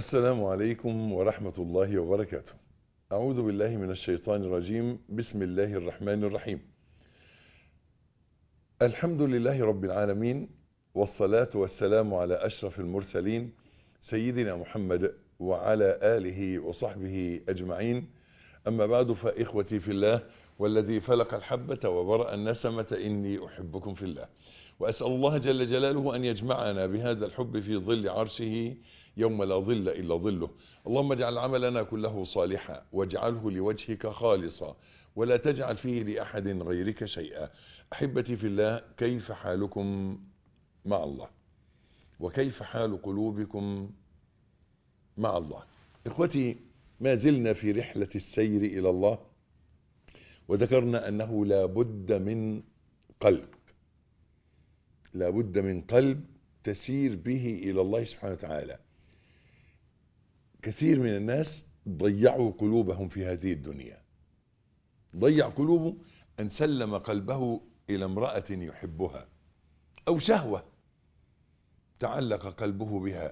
السلام عليكم ورحمة الله وبركاته أعوذ بالله من الشيطان الرجيم بسم الله الرحمن الرحيم الحمد لله رب العالمين والصلاة والسلام على أشرف المرسلين سيدنا محمد وعلى آله وصحبه أجمعين أما بعد فإخوتي في الله والذي فلق الحبة وبرأ النسمة إني أحبكم في الله وأسأل الله جل جلاله أن يجمعنا بهذا الحب في ظل عرشه يوم لا ظل إلا ظله اللهم اجعل عملنا كله صالحا واجعله لوجهك خالصا ولا تجعل فيه لأحد غيرك شيئا أحبتي في الله كيف حالكم مع الله وكيف حال قلوبكم مع الله إخوتي ما زلنا في رحلة السير إلى الله وذكرنا أنه لا بد من قلب لا بد من قلب تسير به إلى الله سبحانه وتعالى كثير من الناس ضيعوا قلوبهم في هذه الدنيا ضيع قلوبه أن سلم قلبه إلى امرأة يحبها أو شهوة تعلق قلبه بها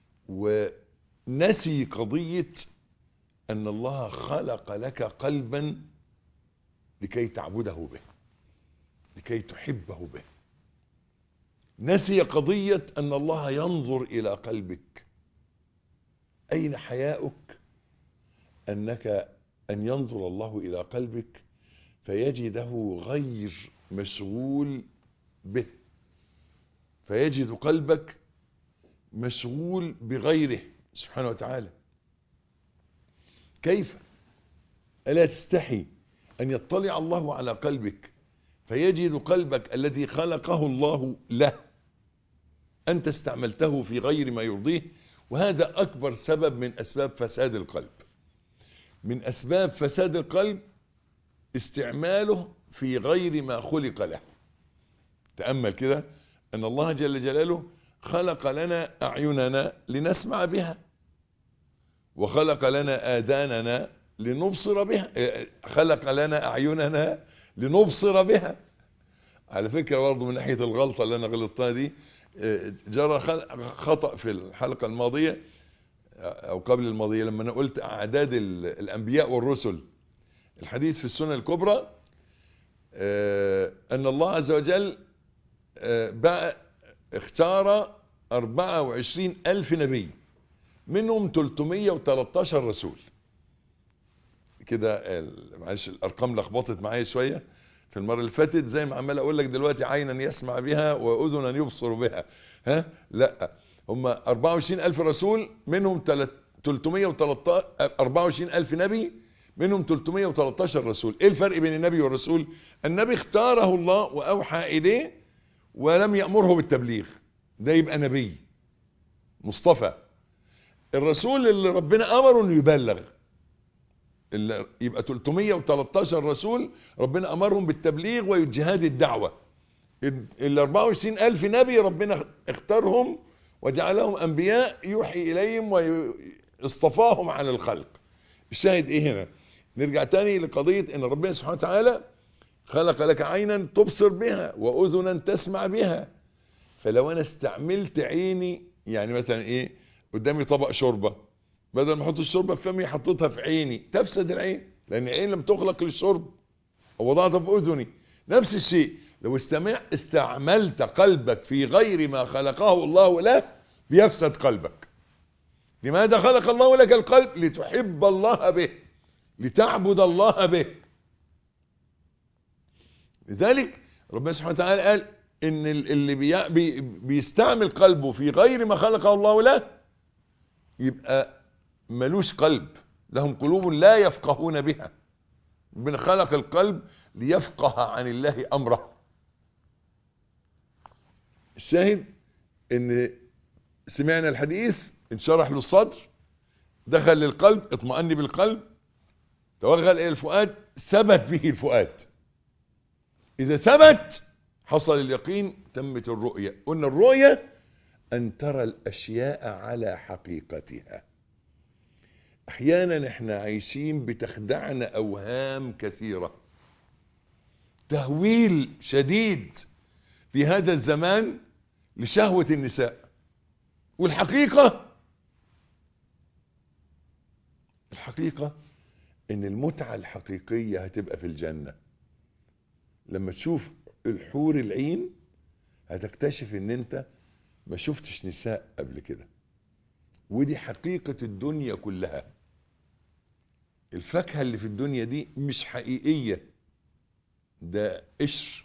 ونسي قضية أن الله خلق لك قلبا لكي تعبده به لكي تحبه به نسي قضية أن الله ينظر إلى قلبك أين حياؤك أنك أن ينظر الله إلى قلبك فيجده غير مشغول به فيجد قلبك مشغول بغيره سبحانه وتعالى كيف ألا تستحي أن يطلع الله على قلبك فيجد قلبك الذي خلقه الله له أنت استعملته في غير ما يرضيه وهذا أكبر سبب من أسباب فساد القلب من أسباب فساد القلب استعماله في غير ما خلق له تأمل كده أن الله جل جلاله خلق لنا أعيننا لنسمع بها وخلق لنا آذاننا لنبصر بها خلق لنا أعيننا لنبصر بها على فكرة برضه من ناحية الغلطة اللي أنا غلطتها دي جرى خطأ في الحلقة الماضية أو قبل الماضية لما أنا قلت أعداد الأنبياء والرسل الحديث في السنة الكبرى أن الله عز وجل بقى اختار 24 ألف نبي منهم 313 رسول كده معلش الأرقام لخبطت معايا شوية في المرة اللي فاتت زي ما عمال اقول لك دلوقتي عينا يسمع بها واذنا يبصر بها ها لا هم 24 الف رسول منهم 313 24 الف نبي منهم 313 رسول ايه الفرق بين النبي والرسول النبي اختاره الله واوحى اليه ولم يأمره بالتبليغ ده يبقى نبي مصطفى الرسول اللي ربنا امره انه يبلغ اللي يبقى 313 رسول ربنا امرهم بالتبليغ وجهاد الدعوة ال 24 الف نبي ربنا اختارهم وجعلهم انبياء يوحي اليهم واصطفاهم على الخلق الشاهد ايه هنا نرجع تاني لقضية ان ربنا سبحانه وتعالى خلق لك عينا تبصر بها واذنا تسمع بها فلو انا استعملت عيني يعني مثلا ايه قدامي طبق شوربه بدل ما احط الشوربه في فمي حطيتها في عيني تفسد العين لان العين لم تخلق للشرب ووضعتها في اذني نفس الشيء لو استمع استعملت قلبك في غير ما خلقه الله له بيفسد قلبك لماذا خلق الله لك القلب لتحب الله به لتعبد الله به لذلك ربنا سبحانه وتعالى قال ان اللي بي بيستعمل قلبه في غير ما خلقه الله له يبقى ملوش قلب لهم قلوب لا يفقهون بها ربنا خلق القلب ليفقه عن الله امره الشاهد ان سمعنا الحديث انشرح له الصدر دخل للقلب اطمأن بالقلب توغل الى الفؤاد ثبت به الفؤاد اذا ثبت حصل اليقين تمت الرؤية قلنا الرؤية ان ترى الاشياء على حقيقتها احيانا احنا عايشين بتخدعنا اوهام كثيرة تهويل شديد في هذا الزمان لشهوة النساء والحقيقة الحقيقة ان المتعة الحقيقية هتبقى في الجنة لما تشوف الحور العين هتكتشف ان انت ما شفتش نساء قبل كده ودي حقيقة الدنيا كلها الفاكهة اللي في الدنيا دي مش حقيقية ده قشر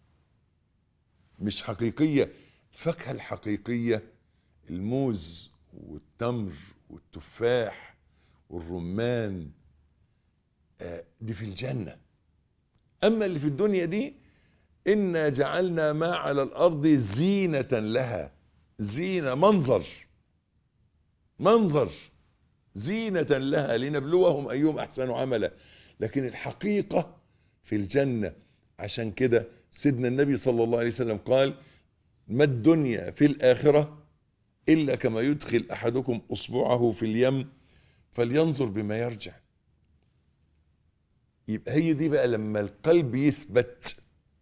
مش حقيقية الفاكهة الحقيقية الموز والتمر والتفاح والرمان آه، دي في الجنة أما اللي في الدنيا دي إنا جعلنا ما على الأرض زينة لها زينة منظر منظر زينة لها لنبلوهم أيهم أحسن عملا لكن الحقيقة في الجنة عشان كده سيدنا النبي صلى الله عليه وسلم قال ما الدنيا في الآخرة إلا كما يدخل أحدكم أصبعه في اليم فلينظر بما يرجع يبقى هي دي بقى لما القلب يثبت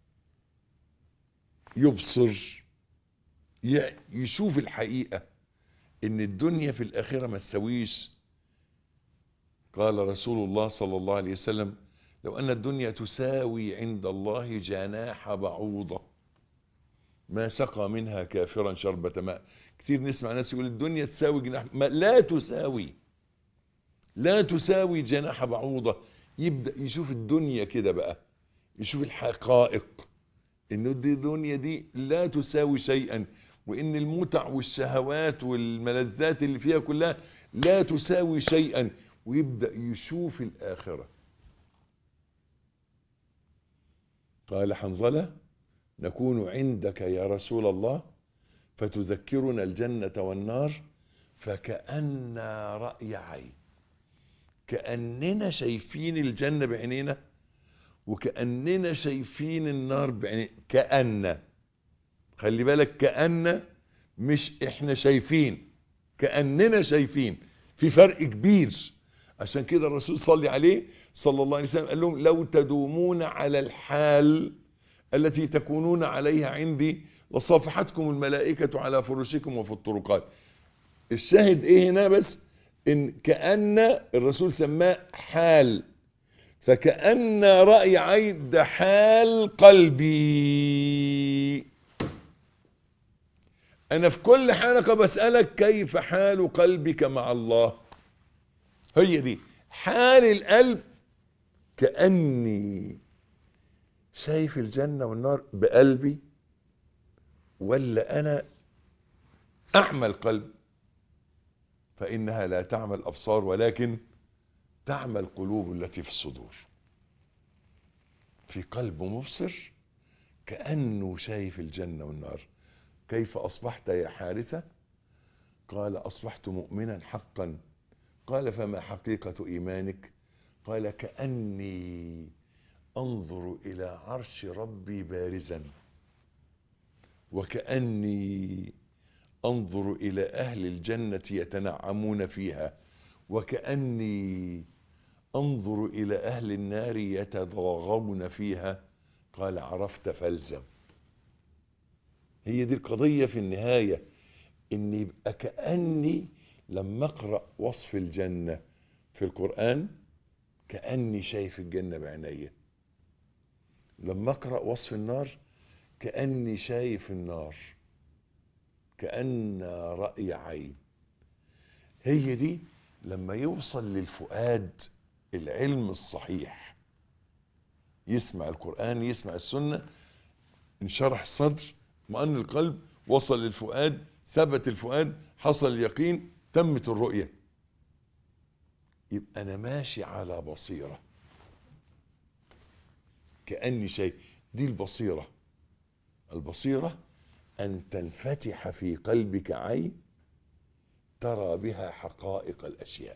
يبصر ي- يشوف الحقيقة ان الدنيا في الاخرة ما تسويش قال رسول الله صلى الله عليه وسلم لو ان الدنيا تساوي عند الله جناح بعوضة ما سقى منها كافرا شربة ماء كتير نسمع ناس يقول الدنيا تساوي جناح ما لا تساوي لا تساوي جناح بعوضة يبدأ يشوف الدنيا كده بقى يشوف الحقائق ان دي الدنيا دي لا تساوي شيئا وان المتع والشهوات والملذات اللي فيها كلها لا تساوي شيئا ويبدأ يشوف الآخرة قال حنظلة نكون عندك يا رسول الله فتذكرنا الجنة والنار فكأن رأي عين كأننا شايفين الجنة بعينينا وكأننا شايفين النار بعينينا كأن خلي بالك كأن مش احنا شايفين كأننا شايفين في فرق كبير عشان كده الرسول صلى عليه صلى الله عليه وسلم قال لهم لو تدومون على الحال التي تكونون عليها عندي لصافحتكم الملائكة على فرشكم وفي الطرقات الشاهد ايه هنا بس ان كأن الرسول سماه حال فكأن رأي عين ده حال قلبي انا في كل حلقة بسألك كيف حال قلبك مع الله هي دي حال القلب كأني شايف الجنة والنار بقلبي ولا انا اعمى القلب فانها لا تعمى الابصار ولكن تعمى القلوب التي في الصدور في قلب مبصر كأنه شايف الجنة والنار كيف أصبحت يا حارثة قال أصبحت مؤمنا حقا قال فما حقيقة إيمانك قال كأني أنظر إلى عرش ربي بارزا وكأني أنظر إلى أهل الجنة يتنعمون فيها وكأني أنظر إلى أهل النار يتضاغون فيها قال عرفت فالزم هي دي القضية في النهاية إن يبقى كأني لما أقرأ وصف الجنة في القرآن كأني شايف الجنة بعينيا لما أقرأ وصف النار كأني شايف النار كأن رأي عين هي دي لما يوصل للفؤاد العلم الصحيح يسمع القرآن يسمع السنة انشرح الصدر مأن القلب وصل للفؤاد ثبت الفؤاد حصل اليقين تمت الرؤية يبقى أنا ماشي على بصيرة كأني شيء دي البصيرة البصيرة أن تنفتح في قلبك عين ترى بها حقائق الأشياء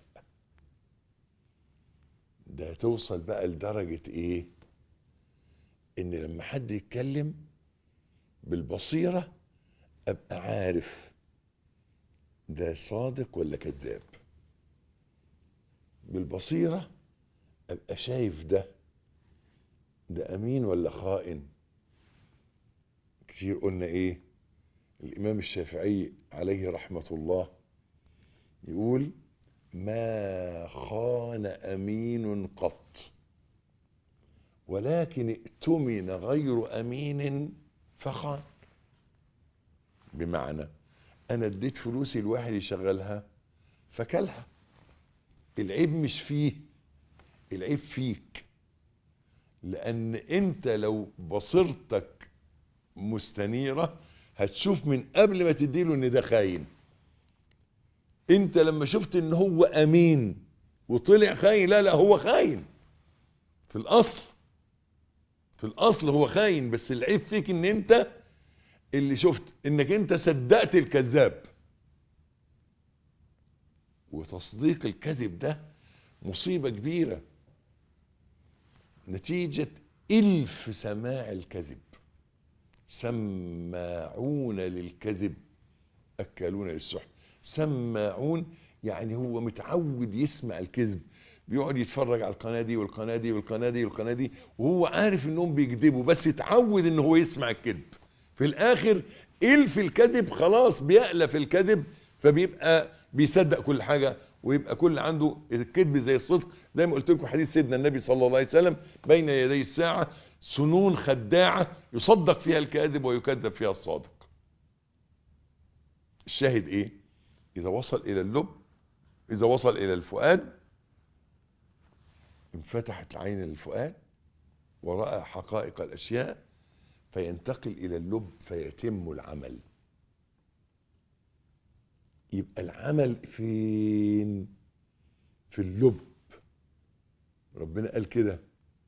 ده توصل بقى لدرجة ايه ان لما حد يتكلم بالبصيرة ابقى عارف ده صادق ولا كذاب بالبصيرة ابقى شايف ده ده امين ولا خائن كتير قلنا ايه الامام الشافعي عليه رحمة الله يقول ما خان أمين قط ولكن ائتمن غير أمين فخان بمعنى أنا اديت فلوسي الواحد يشغلها فكلها العيب مش فيه العيب فيك لأن أنت لو بصيرتك مستنيرة هتشوف من قبل ما تديله ان ده خاين انت لما شفت ان هو امين وطلع خاين لا لا هو خاين في الاصل في الاصل هو خاين بس العيب فيك ان انت اللي شفت انك انت صدقت الكذاب وتصديق الكذب ده مصيبة كبيرة نتيجة الف سماع الكذب سماعون للكذب اكلون للسحت سماعون يعني هو متعود يسمع الكذب بيقعد يتفرج على القناه دي والقناه دي والقناه دي والقناه دي وهو عارف انهم بيكذبوا بس اتعود ان هو يسمع الكذب في الاخر الف الكذب خلاص بيألف الكذب فبيبقى بيصدق كل حاجه ويبقى كل عنده الكذب زي الصدق زي ما قلت لكم حديث سيدنا النبي صلى الله عليه وسلم بين يدي الساعه سنون خداعه يصدق فيها الكاذب ويكذب فيها الصادق الشاهد ايه اذا وصل الى اللب اذا وصل الى الفؤاد انفتحت عين الفؤاد ورأى حقائق الاشياء فينتقل الى اللب فيتم العمل يبقى العمل فين في اللب ربنا قال كده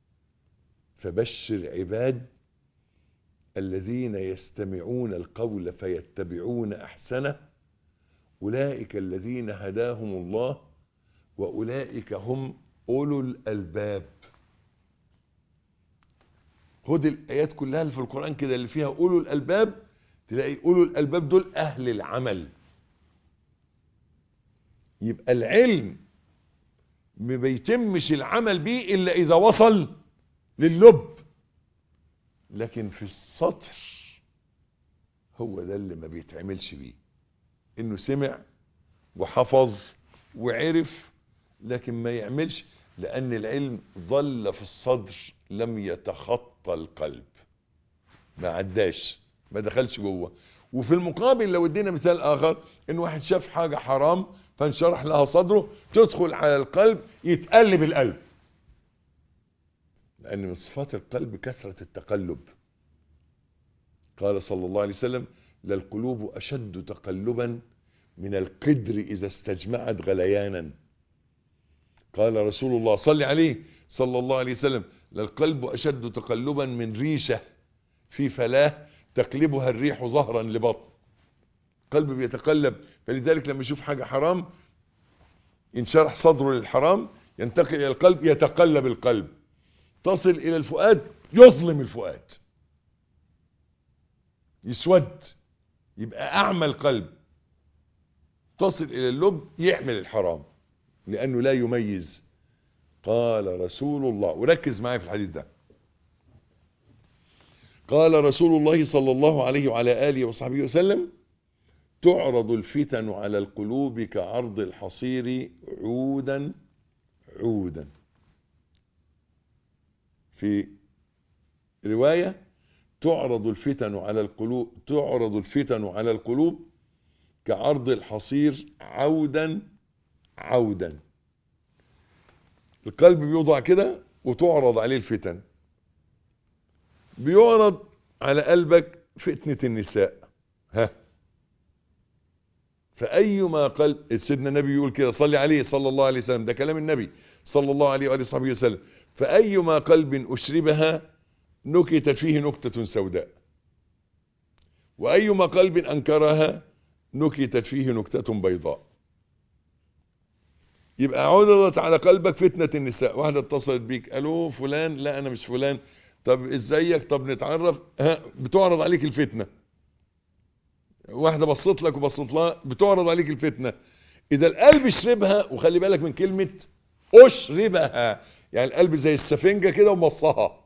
فبشر عباد الذين يستمعون القول فيتبعون احسنه اولئك الذين هداهم الله واولئك هم اولو الالباب خد الايات كلها اللي في القران كده اللي فيها اولو الالباب تلاقي اولو الالباب دول اهل العمل يبقى العلم ما بيتمش العمل بيه الا اذا وصل للب لكن في السطر هو ده اللي ما بيتعملش بيه انه سمع وحفظ وعرف لكن ما يعملش لان العلم ظل في الصدر لم يتخطى القلب ما عداش ما دخلش جوه وفي المقابل لو ادينا مثال اخر ان واحد شاف حاجة حرام فانشرح لها صدره تدخل على القلب يتقلب القلب لان من صفات القلب كثرة التقلب قال صلى الله عليه وسلم للقلوب اشد تقلبا من القدر اذا استجمعت غليانا قال رسول الله صلى عليه صلى الله عليه وسلم للقلب اشد تقلبا من ريشة في فلاه تقلبها الريح ظهرا لبطن قلب بيتقلب فلذلك لما يشوف حاجة حرام ينشرح صدره للحرام ينتقل الى القلب يتقلب القلب تصل الى الفؤاد يظلم الفؤاد يسود يبقى اعمى القلب تصل الى اللب يحمل الحرام لانه لا يميز قال رسول الله وركز معايا في الحديث ده قال رسول الله صلى الله عليه وعلى آله وصحبه وسلم تعرض الفتن على القلوب كعرض الحصير عودا عودا في رواية تعرض الفتن على القلوب تعرض الفتن على القلوب كعرض الحصير عودا عودا القلب بيوضع كده وتعرض عليه الفتن بيعرض على قلبك فتنة النساء ها فأيما قلب سيدنا النبي يقول كده صلي عليه صلى الله عليه وسلم ده كلام النبي صلى الله عليه وآله وصحبه وسلم فأيما قلب أشربها نكتت فيه نكتة سوداء وأيما قلب أنكرها نكتت فيه نكتة بيضاء يبقى عرضت على قلبك فتنة النساء واحدة اتصلت بيك الو فلان لا انا مش فلان طب ازيك طب نتعرف ها بتعرض عليك الفتنة واحدة بصت لك وبصت لها بتعرض عليك الفتنة اذا القلب شربها وخلي بالك من كلمة اشربها يعني القلب زي السفنجة كده ومصها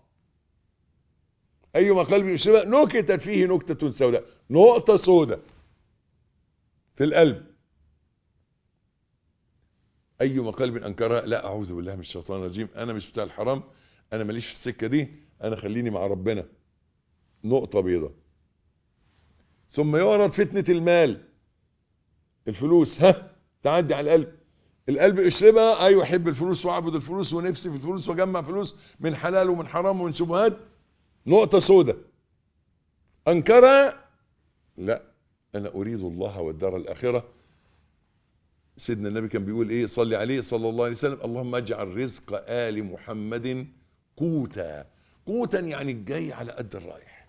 ايما قلب يشربها نكتت فيه نكتة سوداء نقطة سوداء في القلب ايما قلب انكرها لا اعوذ بالله من الشيطان الرجيم انا مش بتاع الحرام انا ماليش في السكه دي انا خليني مع ربنا نقطه بيضاء ثم يعرض فتنه المال الفلوس ها تعدي على القلب القلب اشربها ايوه احب الفلوس واعبد الفلوس ونفسي في الفلوس واجمع فلوس من حلال ومن حرام ومن شبهات نقطه سوداء انكرها لا انا اريد الله والدار الاخره سيدنا النبي كان بيقول ايه صلي عليه صلى الله عليه وسلم اللهم اجعل رزق ال محمد قوتا قوتا يعني الجاي على قد الرايح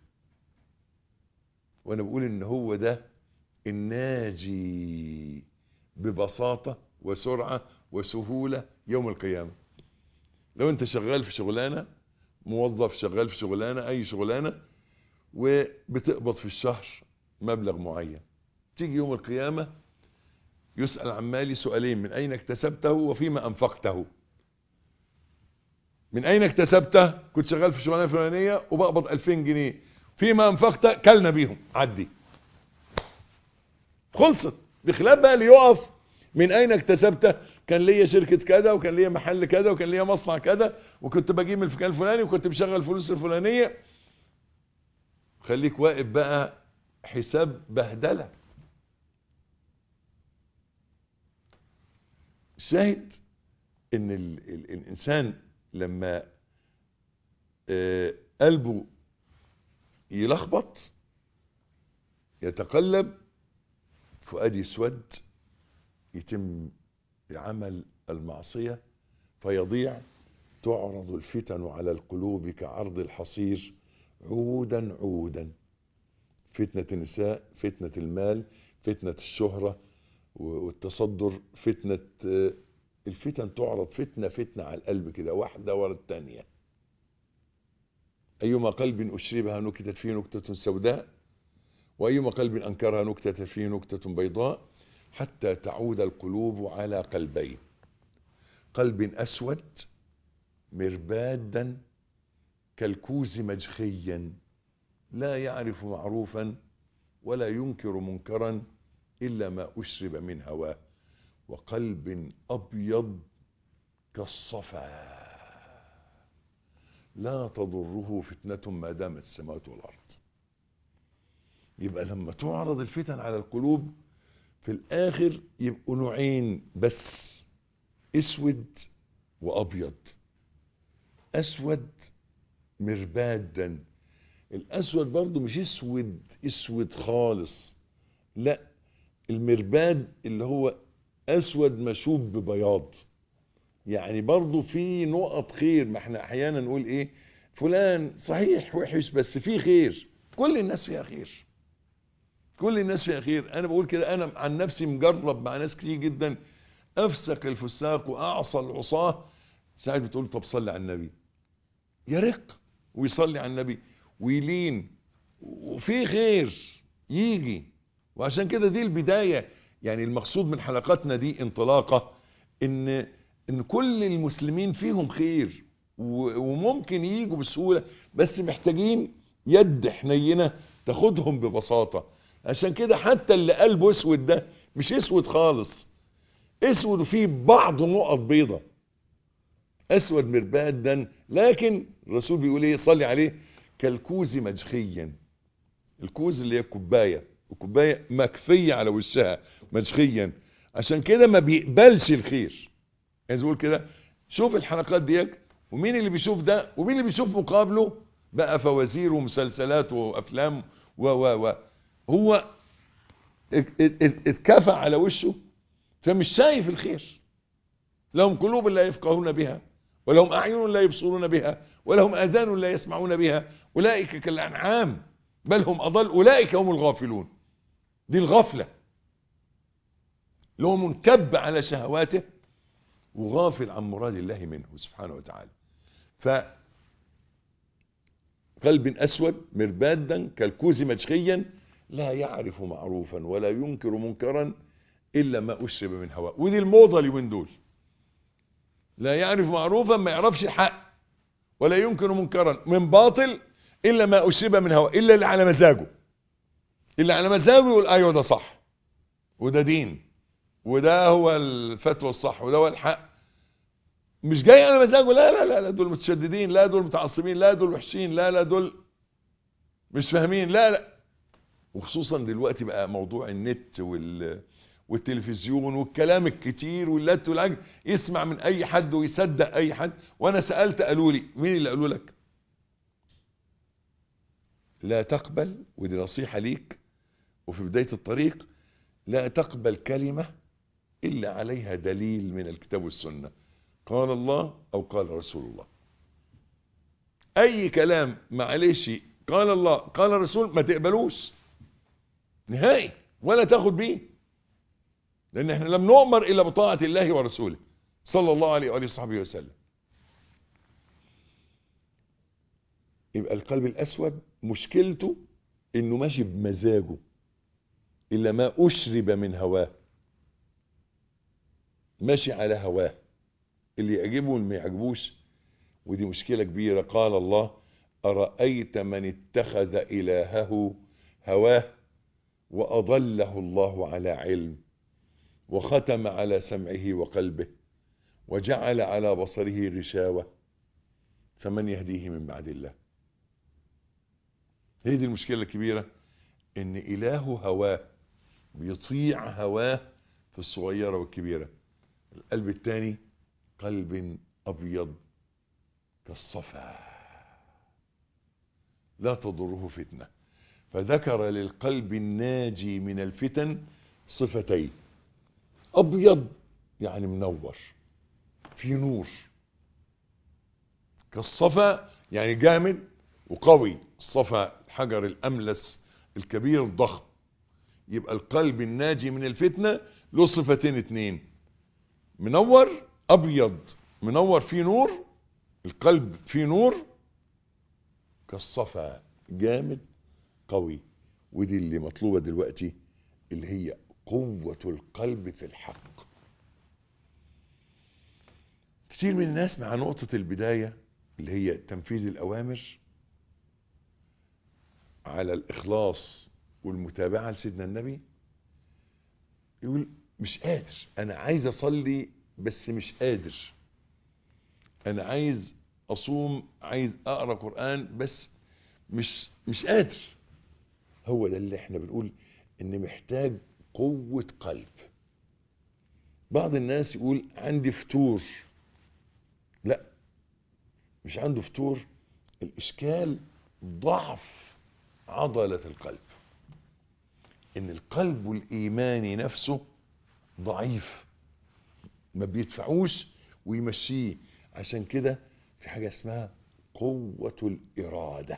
وانا بقول ان هو ده الناجي ببساطة وسرعة وسهولة يوم القيامة لو انت شغال في شغلانة موظف شغال في شغلانة اي شغلانة وبتقبض في الشهر مبلغ معين تيجي يوم القيامة يسأل عن مالي سؤالين من اين اكتسبته وفيما انفقته من اين اكتسبته كنت شغال في شغلانة فلانية وبقبض 2000 جنيه فيما انفقت كلنا بيهم عدي خلصت بخلاف بقى اللي يقف من اين اكتسبته كان ليا شركة كذا وكان ليا محل كذا وكان ليا مصنع كذا وكنت بجيب من المكان الفلاني وكنت بشغل الفلوس الفلانية خليك واقف بقى حساب بهدلة شاهد ان ال ال الانسان لما آه قلبه يلخبط يتقلب فؤاد يسود يتم عمل المعصية فيضيع تعرض الفتن على القلوب كعرض الحصير عودا عودا فتنة النساء فتنة المال فتنة الشهرة والتصدر فتنة الفتن تعرض فتنة فتنة على القلب كده واحدة ورا الثانية أيما قلب أشربها نكتت فيه نكتة سوداء وأيما قلب أنكرها نكتة فيه نكتة بيضاء حتى تعود القلوب على قلبين قلب أسود مربادا كالكوز مجخيا لا يعرف معروفا ولا ينكر منكرا إلا ما أشرب من هواه وقلب أبيض كالصفا لا تضره فتنة ما دامت السماوات والأرض يبقى لما تعرض الفتن على القلوب في الآخر يبقوا نوعين بس اسود وأبيض أسود مربادا الأسود برضو مش اسود اسود خالص لا المرباد اللي هو أسود مشوب ببياض يعني برضو في نقط خير ما احنا احيانا نقول ايه فلان صحيح وحش بس فيه خير كل الناس فيها خير كل الناس فيها خير انا بقول كده انا عن نفسي مجرب مع ناس كتير جدا افسق الفساق واعصى العصاه ساعات بتقول طب صلي على النبي يرق ويصلي على النبي ويلين وفي خير يجي وعشان كده دي البداية يعني المقصود من حلقاتنا دي انطلاقة ان ان كل المسلمين فيهم خير وممكن يجوا بسهولة بس محتاجين يد حنينة تاخدهم ببساطة عشان كده حتى اللي قلبه اسود ده مش اسود خالص اسود وفيه بعض نقط بيضة اسود مربادا لكن الرسول بيقول ايه صلي عليه كالكوز مجخيا الكوز اللي هي كوبايه وكوبايه مكفيه على وشها مجخيا عشان كده ما بيقبلش الخير عايز اقول كده شوف الحلقات ديك ومين اللي بيشوف ده ومين اللي بيشوف مقابله بقى فوازير ومسلسلات وافلام و و و هو اتكفى على وشه فمش شايف الخير لهم قلوب لا يفقهون بها ولهم أعين لا يبصرون بها ولهم آذان لا يسمعون بها أولئك كالأنعام بل هم أضل أولئك هم الغافلون دي الغفلة لو منكب على شهواته وغافل عن مراد الله منه سبحانه وتعالى ف قلب أسود مربادا كالكوز مجخيا لا يعرف معروفا ولا ينكر منكرا إلا ما أشرب من هواء ودي الموضة اليومين دول لا يعرف معروفا ما يعرفش الحق ولا ينكر منكرا من باطل الا ما اشرب من هواء الا اللي على مزاجه اللي على مزاجه يقول ايوه ده صح وده دين وده هو الفتوى الصح وده هو الحق مش جاي على مزاجه لا لا لا لا دول متشددين لا دول متعصبين لا دول وحشين لا لا دول مش فاهمين لا لا وخصوصا دلوقتي بقى موضوع النت وال والتلفزيون والكلام الكتير واللت والعجل يسمع من اي حد ويصدق اي حد وانا سألت قالوا لي مين اللي قالوا لك لا تقبل ودي نصيحة ليك وفي بداية الطريق لا تقبل كلمة إلا عليها دليل من الكتاب والسنة قال الله أو قال رسول الله أي كلام معلش قال الله قال الرسول ما تقبلوش نهائي ولا تاخد بيه لأن احنا لم نؤمر إلا بطاعة الله ورسوله صلى الله عليه وآله وصحبه وسلم يبقى القلب الأسود مشكلته إنه ماشي بمزاجه إلا ما أشرب من هواه ماشي على هواه اللي يعجبه واللي ما يعجبوش ودي مشكلة كبيرة قال الله أرأيت من اتخذ إلهه هواه وأضله الله على علم وختم على سمعه وقلبه وجعل على بصره غشاوة فمن يهديه من بعد الله هي دي المشكلة الكبيرة ان إله هواه بيطيع هواه في الصغيرة والكبيرة القلب الثاني قلب أبيض كالصفا لا تضره فتنة فذكر للقلب الناجي من الفتن صفتين أبيض يعني منور في نور كالصفا يعني جامد وقوي الصفا الحجر الأملس الكبير الضخم يبقى القلب الناجي من الفتنة له صفتين اتنين منور أبيض منور فيه نور القلب فيه نور كالصفا جامد قوي ودي اللي مطلوبة دلوقتي اللي هي قوة القلب في الحق كتير من الناس مع نقطة البداية اللي هي تنفيذ الأوامر على الإخلاص والمتابعة لسيدنا النبي يقول مش قادر أنا عايز أصلي بس مش قادر أنا عايز أصوم عايز أقرأ قرآن بس مش مش قادر هو ده اللي احنا بنقول ان محتاج قوة قلب بعض الناس يقول عندي فتور لا مش عنده فتور الاشكال ضعف عضلة القلب ان القلب الايماني نفسه ضعيف ما بيدفعوش ويمشيه عشان كده في حاجة اسمها قوة الارادة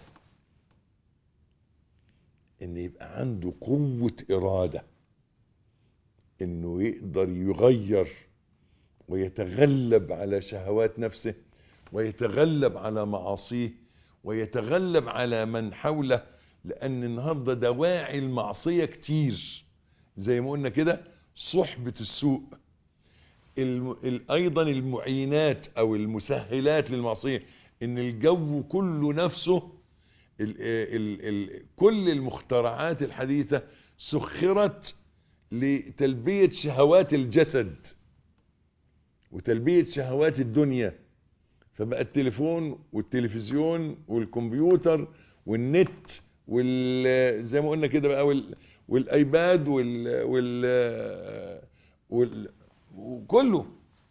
ان يبقى عنده قوة ارادة انه يقدر يغير ويتغلب على شهوات نفسه ويتغلب على معاصيه ويتغلب على من حوله لان النهاردة دواعي المعصية كتير زي ما قلنا كده صحبة السوء الم... ال... ايضا المعينات او المسهلات للمعصية ان الجو كله نفسه ال ال ال كل المخترعات الحديثة سخرت لتلبية شهوات الجسد وتلبية شهوات الدنيا فبقى التليفون والتلفزيون والكمبيوتر والنت وال زي ما قلنا كده بقى وال والايباد وال وال وال وكله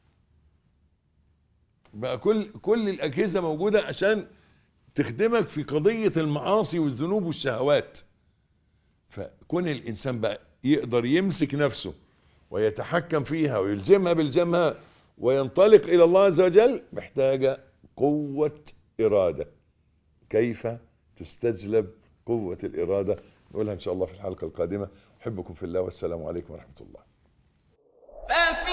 بقى كل كل الاجهزه موجوده عشان تخدمك في قضية المعاصي والذنوب والشهوات فكون الإنسان بقى يقدر يمسك نفسه ويتحكم فيها ويلزمها بالزمها وينطلق إلى الله عز وجل محتاجة قوة إرادة كيف تستجلب قوة الإرادة نقولها إن شاء الله في الحلقة القادمة أحبكم في الله والسلام عليكم ورحمة الله